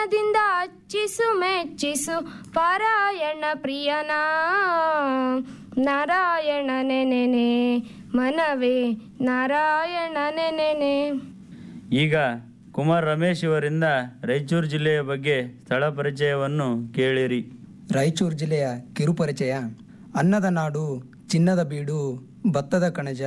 ದಿಂದ ಅಚ್ಚಿಸು ಮೆಚ್ಚಿಸು ಪಾರಾಯಣ ಪ್ರಿಯನ ನಾರಾಯಣ ನೆನೆನೆ ಮನವೇ ನಾರಾಯಣ ನೆನೆನೆ ಈಗ ಕುಮಾರ್ ರಮೇಶ್ ಇವರಿಂದ ರಾಯಚೂರು ಜಿಲ್ಲೆಯ ಬಗ್ಗೆ ಸ್ಥಳ ಪರಿಚಯವನ್ನು ಕೇಳಿರಿ ರಾಯಚೂರು ಜಿಲ್ಲೆಯ ಕಿರುಪರಿಚಯ ಅನ್ನದ ನಾಡು ಚಿನ್ನದ ಬೀಡು ಭತ್ತದ ಕಣಜ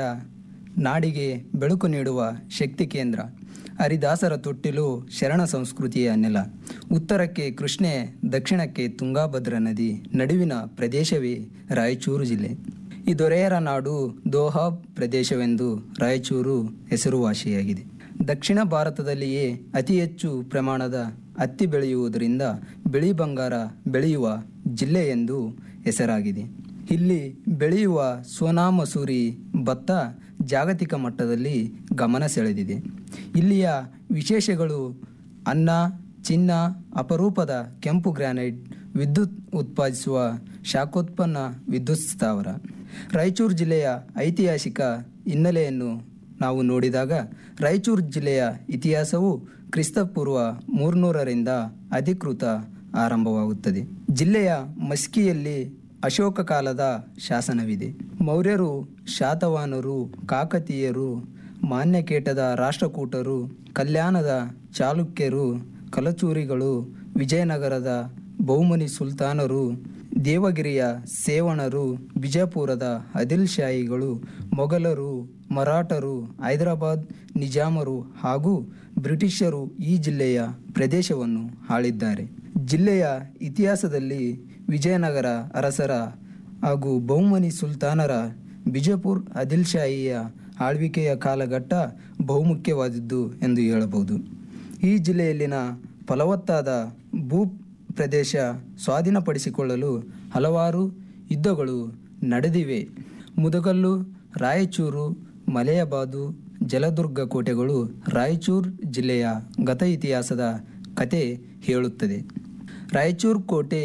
ನಾಡಿಗೆ ಬೆಳಕು ನೀಡುವ ಶಕ್ತಿ ಕೇಂದ್ರ ಹರಿದಾಸರ ತೊಟ್ಟಿಲು ಶರಣ ಸಂಸ್ಕೃತಿಯ ನೆಲ ಉತ್ತರಕ್ಕೆ ಕೃಷ್ಣೆ ದಕ್ಷಿಣಕ್ಕೆ ತುಂಗಾಭದ್ರಾ ನದಿ ನಡುವಿನ ಪ್ರದೇಶವೇ ರಾಯಚೂರು ಜಿಲ್ಲೆ ಈ ದೊರೆಯರ ನಾಡು ದೋಹಾ ಪ್ರದೇಶವೆಂದು ರಾಯಚೂರು ಹೆಸರುವಾಸಿಯಾಗಿದೆ ದಕ್ಷಿಣ ಭಾರತದಲ್ಲಿಯೇ ಅತಿ ಹೆಚ್ಚು ಪ್ರಮಾಣದ ಹತ್ತಿ ಬೆಳೆಯುವುದರಿಂದ ಬಿಳಿ ಬಂಗಾರ ಬೆಳೆಯುವ ಜಿಲ್ಲೆ ಎಂದು ಹೆಸರಾಗಿದೆ ಇಲ್ಲಿ ಬೆಳೆಯುವ ಸೋನಾ ಮಸೂರಿ ಭತ್ತ ಜಾಗತಿಕ ಮಟ್ಟದಲ್ಲಿ ಗಮನ ಸೆಳೆದಿದೆ ಇಲ್ಲಿಯ ವಿಶೇಷಗಳು ಅನ್ನ ಚಿನ್ನ ಅಪರೂಪದ ಕೆಂಪು ಗ್ರಾನೈಟ್ ವಿದ್ಯುತ್ ಉತ್ಪಾದಿಸುವ ಶಾಖೋತ್ಪನ್ನ ವಿದ್ಯುತ್ ಸ್ಥಾವರ ರಾಯಚೂರು ಜಿಲ್ಲೆಯ ಐತಿಹಾಸಿಕ ಹಿನ್ನೆಲೆಯನ್ನು ನಾವು ನೋಡಿದಾಗ ರಾಯಚೂರು ಜಿಲ್ಲೆಯ ಇತಿಹಾಸವು ಕ್ರಿಸ್ತಪೂರ್ವ ಮೂರ್ನೂರರಿಂದ ಅಧಿಕೃತ ಆರಂಭವಾಗುತ್ತದೆ ಜಿಲ್ಲೆಯ ಮಸ್ಕಿಯಲ್ಲಿ ಅಶೋಕ ಕಾಲದ ಶಾಸನವಿದೆ ಮೌರ್ಯರು ಶಾತವಾಹನರು ಕಾಕತೀಯರು ಮಾನ್ಯಕೇಟದ ರಾಷ್ಟ್ರಕೂಟರು ಕಲ್ಯಾಣದ ಚಾಲುಕ್ಯರು ಕಲಚೂರಿಗಳು ವಿಜಯನಗರದ ಬಹುಮನಿ ಸುಲ್ತಾನರು ದೇವಗಿರಿಯ ಸೇವಣರು ಬಿಜಾಪುರದ ಆದಿಲ್ ಶಾಹಿಗಳು ಮೊಘಲರು ಮರಾಠರು ಹೈದರಾಬಾದ್ ನಿಜಾಮರು ಹಾಗೂ ಬ್ರಿಟಿಷರು ಈ ಜಿಲ್ಲೆಯ ಪ್ರದೇಶವನ್ನು ಆಳಿದ್ದಾರೆ ಜಿಲ್ಲೆಯ ಇತಿಹಾಸದಲ್ಲಿ ವಿಜಯನಗರ ಅರಸರ ಹಾಗೂ ಬಹುಮನಿ ಸುಲ್ತಾನರ ಬಿಜಾಪುರ್ ಆದಿಲ್ ಶಾಹಿಯ ಆಳ್ವಿಕೆಯ ಕಾಲಘಟ್ಟ ಬಹುಮುಖ್ಯವಾದದ್ದು ಎಂದು ಹೇಳಬಹುದು ಈ ಜಿಲ್ಲೆಯಲ್ಲಿನ ಫಲವತ್ತಾದ ಭೂ ಪ್ರದೇಶ ಸ್ವಾಧೀನಪಡಿಸಿಕೊಳ್ಳಲು ಹಲವಾರು ಯುದ್ಧಗಳು ನಡೆದಿವೆ ಮುದಗಲ್ಲು ರಾಯಚೂರು ಮಲೆಯಬಾದು ಜಲದುರ್ಗ ಕೋಟೆಗಳು ರಾಯಚೂರು ಜಿಲ್ಲೆಯ ಗತ ಇತಿಹಾಸದ ಕತೆ ಹೇಳುತ್ತದೆ ರಾಯಚೂರು ಕೋಟೆ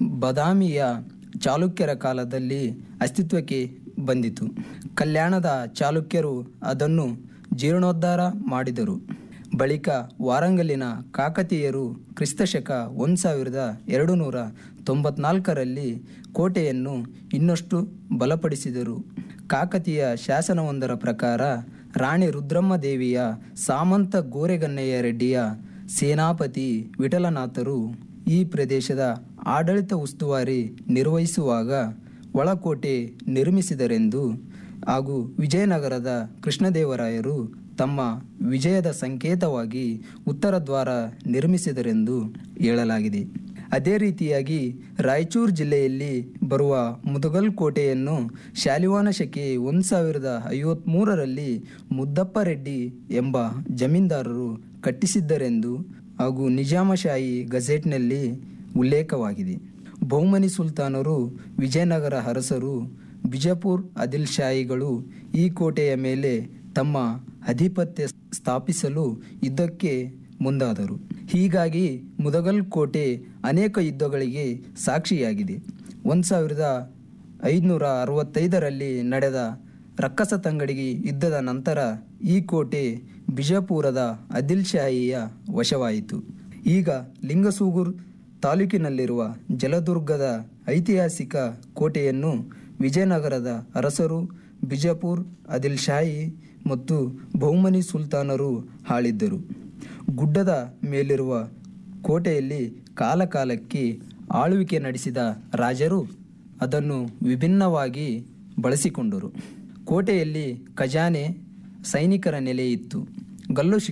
ಬದಾಮಿಯ ಚಾಲುಕ್ಯರ ಕಾಲದಲ್ಲಿ ಅಸ್ತಿತ್ವಕ್ಕೆ ಬಂದಿತು ಕಲ್ಯಾಣದ ಚಾಲುಕ್ಯರು ಅದನ್ನು ಜೀರ್ಣೋದ್ಧಾರ ಮಾಡಿದರು ಬಳಿಕ ವಾರಂಗಲಿನ ಕಾಕತೀಯರು ಕ್ರಿಸ್ತಶಕ ಒಂದು ಸಾವಿರದ ಎರಡು ನೂರ ತೊಂಬತ್ನಾಲ್ಕರಲ್ಲಿ ಕೋಟೆಯನ್ನು ಇನ್ನಷ್ಟು ಬಲಪಡಿಸಿದರು ಕಾಕತೀಯ ಶಾಸನವೊಂದರ ಪ್ರಕಾರ ರಾಣಿ ರುದ್ರಮ್ಮ ದೇವಿಯ ಸಾಮಂತ ಗೋರೆಗನ್ನಯ್ಯ ರೆಡ್ಡಿಯ ಸೇನಾಪತಿ ವಿಠಲನಾಥರು ಈ ಪ್ರದೇಶದ ಆಡಳಿತ ಉಸ್ತುವಾರಿ ನಿರ್ವಹಿಸುವಾಗ ಒಳಕೋಟೆ ನಿರ್ಮಿಸಿದರೆಂದು ಹಾಗೂ ವಿಜಯನಗರದ ಕೃಷ್ಣದೇವರಾಯರು ತಮ್ಮ ವಿಜಯದ ಸಂಕೇತವಾಗಿ ಉತ್ತರ ದ್ವಾರ ನಿರ್ಮಿಸಿದರೆಂದು ಹೇಳಲಾಗಿದೆ ಅದೇ ರೀತಿಯಾಗಿ ರಾಯಚೂರು ಜಿಲ್ಲೆಯಲ್ಲಿ ಬರುವ ಮುದಗಲ್ ಕೋಟೆಯನ್ನು ಶಾಲಿವಾನ ಶಕೆ ಒಂದು ಸಾವಿರದ ಐವತ್ತ್ಮೂರರಲ್ಲಿ ಮುದ್ದಪ್ಪ ರೆಡ್ಡಿ ಎಂಬ ಜಮೀನ್ದಾರರು ಕಟ್ಟಿಸಿದ್ದರೆಂದು ಹಾಗೂ ನಿಜಾಮಶಾಹಿ ಗಜೆಟ್ನಲ್ಲಿ ಉಲ್ಲೇಖವಾಗಿದೆ ಬಹುಮನಿ ಸುಲ್ತಾನರು ವಿಜಯನಗರ ಅರಸರು ಬಿಜಾಪುರ್ ಆದಿಲ್ ಶಾಹಿಗಳು ಈ ಕೋಟೆಯ ಮೇಲೆ ತಮ್ಮ ಅಧಿಪತ್ಯ ಸ್ಥಾಪಿಸಲು ಯುದ್ಧಕ್ಕೆ ಮುಂದಾದರು ಹೀಗಾಗಿ ಮುದಗಲ್ ಕೋಟೆ ಅನೇಕ ಯುದ್ಧಗಳಿಗೆ ಸಾಕ್ಷಿಯಾಗಿದೆ ಒಂದು ಸಾವಿರದ ಐದುನೂರ ಅರವತ್ತೈದರಲ್ಲಿ ನಡೆದ ರಕ್ಕಸ ತಂಗಡಿಗೆ ಯುದ್ಧದ ನಂತರ ಈ ಕೋಟೆ ಬಿಜಾಪುರದ ಆದಿಲ್ ಶಾಹಿಯ ವಶವಾಯಿತು ಈಗ ಲಿಂಗಸೂಗೂರು ತಾಲೂಕಿನಲ್ಲಿರುವ ಜಲದುರ್ಗದ ಐತಿಹಾಸಿಕ ಕೋಟೆಯನ್ನು ವಿಜಯನಗರದ ಅರಸರು ಬಿಜಾಪುರ್ ಆದಿಲ್ ಶಾಹಿ ಮತ್ತು ಬಹುಮನಿ ಸುಲ್ತಾನರು ಆಳಿದ್ದರು ಗುಡ್ಡದ ಮೇಲಿರುವ ಕೋಟೆಯಲ್ಲಿ ಕಾಲಕಾಲಕ್ಕೆ ಆಳ್ವಿಕೆ ನಡೆಸಿದ ರಾಜರು ಅದನ್ನು ವಿಭಿನ್ನವಾಗಿ ಬಳಸಿಕೊಂಡರು ಕೋಟೆಯಲ್ಲಿ ಖಜಾನೆ ಸೈನಿಕರ ನೆಲೆ ಇತ್ತು ಗಲ್ಲು